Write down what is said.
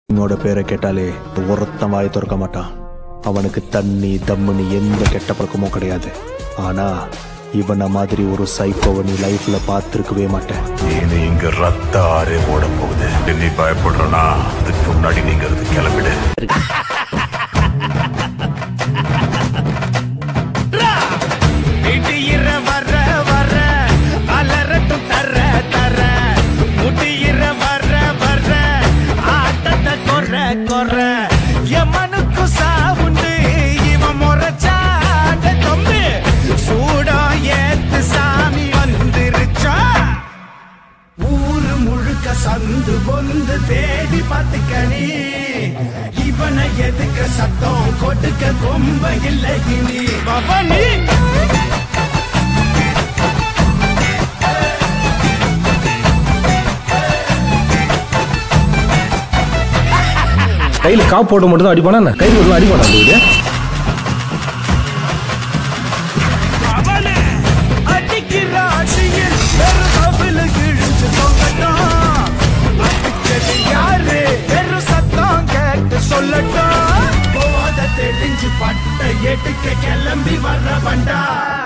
உன்னோட பேரை கேட்டாலே ஒருத்தன் வாய் திறக்க மாட்டான் அவனுக்கு தண்ணி தம்முன்னு எந்த கெட்ட பழக்கமும் கிடையாது ஆனா இவனை மாதிரி ஒரு சைக்கோவை நீ லைஃப்ல பார்த்துருக்கவே மாட்டேன் இனி இங்க ரத்த ஆறே ஓட போகுது நீ பயப்படுறனா அதுக்கு முன்னாடி நீங்க இருந்து கிளம்பிடு இடியிற வர வர அலறட்டும் தர தர முடியிற வர வர ஆட்டத்தை கொற கொற எமனுக்கு சாவுண்டு இவன் முறைச்சாட தொம்பு சூடம் ஏத்து சாமி வந்துருச்சா ஊரு முழுக்க சந்து பொந்து தேடி பார்த்துக்கணி இவனை எதுக்க சத்தம் கொடுக்க கொம்ப இல்லை இனி பவனி கையில காப்பு போட்டு மட்டும் தான் அடிப்பானா என்ன? கையில் மட்டும் அடிப்பானா இது அவனே அடிக்கிற அடியில் வெறும் கவிழு கிழிஞ்சு தொங்கட்டும் அடிச்சது யாரு வெறும் சத்தம் கேட்டு சொல்லட்டும் போத தெரிஞ்சு பட்ட எடுக்க கிளம்பி வர வண்டா